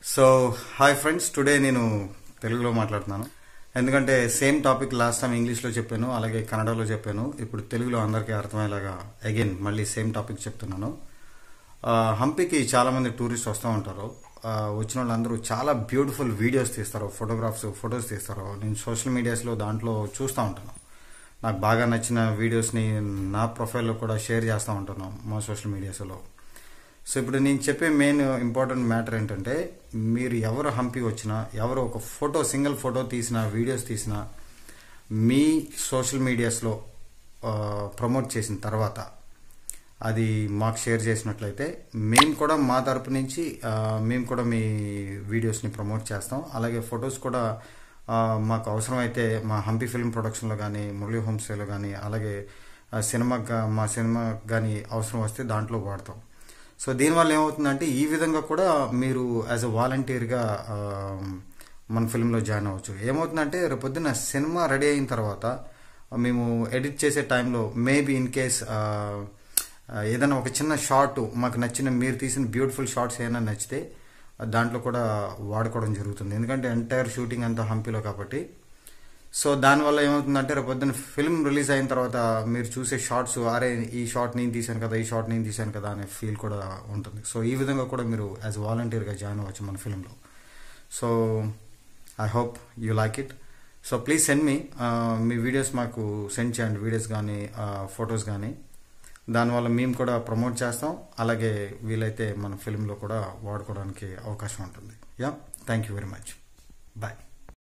so hi friends today నేను తెలుగులో మాట్లాడుతున్నాను ఎందుకంటే సేమ్ టాపిక్ లాస్ట్ టైం ఇంగ్లీష్లో చెప్పాను అలాగే కన్నడలో చెప్పాను ఇప్పుడు తెలుగులో అందరికీ అర్థమయ్యేలాగా అగైన్ మళ్ళీ సేమ్ టాపిక్ చెప్తున్నాను ఆ, హంపీకి చాలా మంది టూరిస్ట్ వస్తూ ఉంటారు ఆ, వచ్చిన వాళ్ళందరూ చాలా బ్యూటిఫుల్ వీడియోస్ తీస్తారు ఫోటోగ్రాఫ్స్ ఫొటోస్ తీస్తారు నేను సోషల్ మీడియాస్లో దాంట్లో చూస్తూ ఉంటాను నాకు బాగా నచ్చిన వీడియోస్ని నా ప్రొఫైల్లో కూడా షేర్ చేస్తూ ఉంటాను మా సోషల్ మీడియాస్లో సో ఇప్పుడు నేను చెప్పే మెయిన్ ఇంపార్టెంట్ మ్యాటర్ ఏంటంటే మీరు ఎవరు హంపి వచ్చినా ఎవరు ఒక ఫోటో సింగిల్ ఫోటో తీసిన వీడియోస్ తీసినా మీ సోషల్ మీడియాస్లో ప్రమోట్ చేసిన తర్వాత అది మాకు షేర్ చేసినట్లయితే మేము కూడా మా తరపు నుంచి ఆ, మేము కూడా మీ వీడియోస్ని ప్రమోట్ చేస్తాం అలాగే ఫొటోస్ కూడా ఆ, మాకు అవసరమైతే మా హంపి ఫిల్మ్ ప్రొడక్షన్లో కానీ మురళీ హోమ్స్టేలో కానీ అలాగే ఆ, సినిమాకి గా- మా సినిమాకి కానీ అవసరం వస్తే దాంట్లో వాడతాం సో దీనివల్ల ఏమవుతుందంటే ఈ విధంగా కూడా మీరు యాజ్ అ వాలంటీర్గా మన ఫిల్మ్లో జాయిన్ అవ్వచ్చు ఏమవుతుందంటే రేపు పొద్దున్న సినిమా రెడీ అయిన తర్వాత మేము ఎడిట్ చేసే టైంలో మేబీ ఇన్ కేస్ ఏదైనా ఒక చిన్న షార్ట్ మాకు నచ్చిన మీరు తీసిన బ్యూటిఫుల్ షార్ట్స్ ఏమైనా నచ్చితే దాంట్లో కూడా వాడుకోవడం జరుగుతుంది ఎందుకంటే ఎంటైర్ షూటింగ్ అంతా హంపీలో కాబట్టి సో దానివల్ల ఏమవుతుందంటే రేపు పొద్దున్న ఫిల్మ్ రిలీజ్ అయిన తర్వాత మీరు చూసే షార్ట్స్ అరే ఈ షార్ట్ నేను తీశాను కదా ఈ షార్ట్ నేను తీశాను కదా అనే ఫీల్ కూడా ఉంటుంది సో ఈ విధంగా కూడా మీరు యాజ్ వాలంటీర్గా జాయిన్ అవ్వచ్చు మన ఫిల్మ్లో so I hope you like it so please send మీ మీ వీడియోస్ మాకు సెండ్ చేయండి వీడియోస్ కానీ ఫొటోస్ కానీ దానివల్ల మేము కూడా ప్రమోట్ చేస్తాం అలాగే వీలైతే మన ఫిల్మ్లో కూడా వాడుకోవడానికి అవకాశం ఉంటుంది yeah thank you very much bye